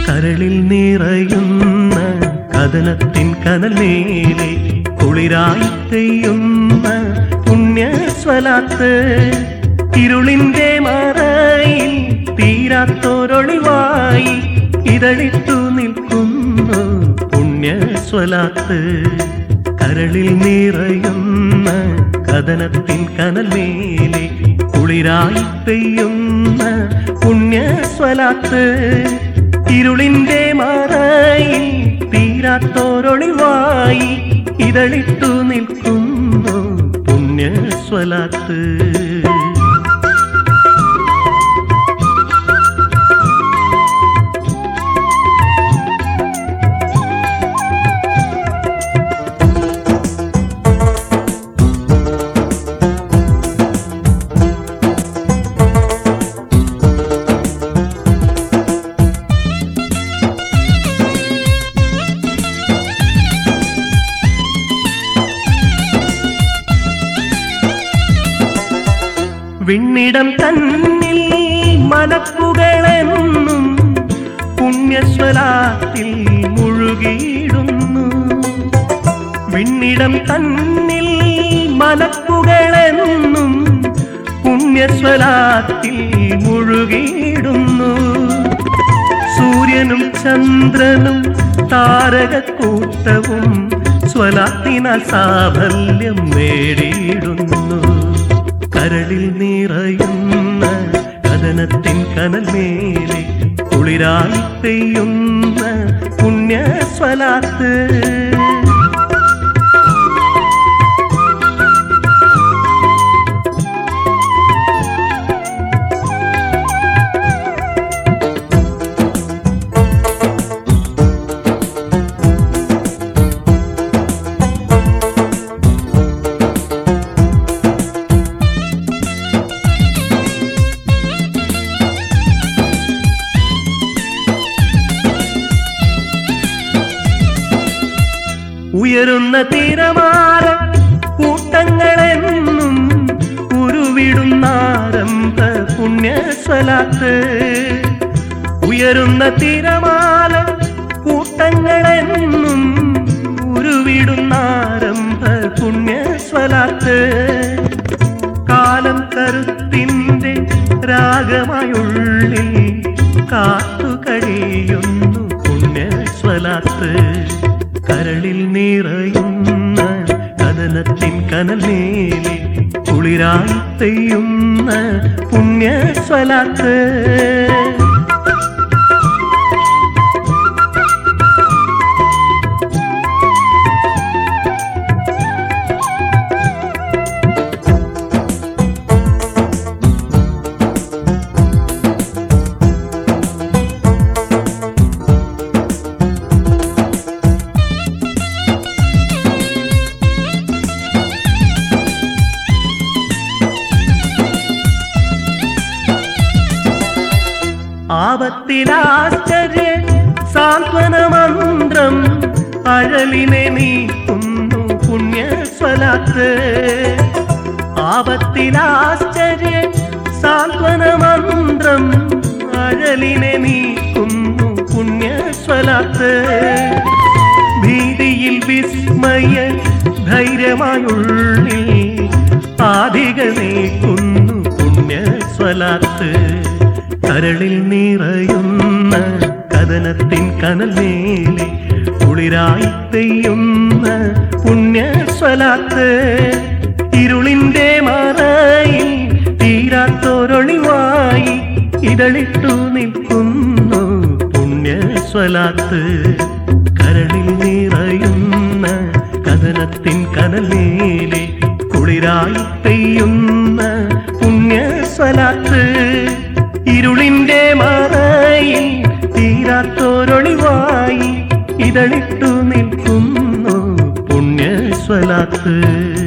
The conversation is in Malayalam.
കരളിൽ നിറയുന്ന കഥനത്തിൻ കനൽ മേലെ കുളിരായി പെയ്യുന്ന പുണ്യസ്വലാത്ത് ഇരുളിന്റെ മറയിൽ തീരാത്തൊരൊളിവായി ഇതളിട്ടു നിൽക്കുന്നു പുണ്യസ്വലാത്ത് കരളിൽ നിറയുന്ന കഥനത്തിൻ കനൽ മേലെ കുളിരായി പെയ്യുന്ന പുണ്യസ്വലാത്ത് ഇരുളിന്റെ മറയിൽ തീരാത്തൊരൊളിവായി ഇതളിട്ടു നിൽക്കുന്നു പുണ്യസ്വലാത്ത് വിണ്ണിടം തന്നിൽ മനപ്പുകളെന്നും പുണ്യസ്വലാത്തിൽ മുഴുകിയിടുന്നു വിണ്ണിടം തന്നിൽ മനപ്പുകളെന്നും പുണ്യസ്വലാത്തിൽ മുഴുകിയിടുന്നു സൂര്യനും ചന്ദ്രനും താരകക്കൂട്ടവും സ്വലാത്തിനാൽ സാഫല്യം നേടിയിടുന്നു കരളിൽ നിറയുന്ന കഥനത്തിൻ കനൽ മേലെ കുളിരായി പെയ്യുന്ന പുണ്യസ്വലാത്ത് ഉയരുന്ന തിരമാല കൂട്ടങ്ങളെന്നും ഉരുവിടുന്നാരംഭ പുണ്യസ്വലാത്ത് ഉയരുന്ന തിരമാല കൂട്ടങ്ങളെന്നും ഉരുവിടുന്നാരംഭ പുണ്യസ്വലാത്ത് കാലം കരുത്തിൻ്റെ രാഗമായുള്ളിൽ കാത്തു കഴിയുന്നു പുണ്യസ്വലാത്ത് കരളിൽ നിറയുന്ന കഥനത്തിൻ കനൽ മേലെ കുളിരായി പെയ്യുന്ന പുണ്യസ്വലാത്ത് ആപത്തിലാശ്ചര്യ സാന്ത്വന മന്ത്രം അഴലിനെ നീക്കുന്നു പുണ്യസ്വലാത്ത് ആപത്തിലാശ്ചര്യ സാന്ത്വന മന്ത്രം അഴലിനെ നീക്കുന്നു പുണ്യസ്വലാത്ത് ഭീതിയിൽ വിസ്മയ ധൈര്യമായുള്ളിൽ ആധിക നീക്കുന്നു പുണ്യസ്വലാത്ത് കരളിൽ നിറയുന്ന കഥനത്തിൻ കനൽ മേലെ കുളിരായി പെയ്യുന്ന പുണ്യസ്വലാത്ത് ഇരുളിന്റെ മറയിൽ തീരാത്തൊരൊളിവായി ഇതളിട്ടു നിൽക്കുന്നു പുണ്യസ്വലാത്ത് കരളിൽ നിറയുന്ന കഥനത്തിൻ കനൽ മേലെ കുളിരായി പെയ്യുന്ന പുണ്യസ്വലാത്ത് ഇരുളിന്റെ മറയിൽ തീരാത്തൊരൊളിവായി ഇതളിട്ടു നിൽക്കുന്നു പുണ്യസ്വലാത്ത്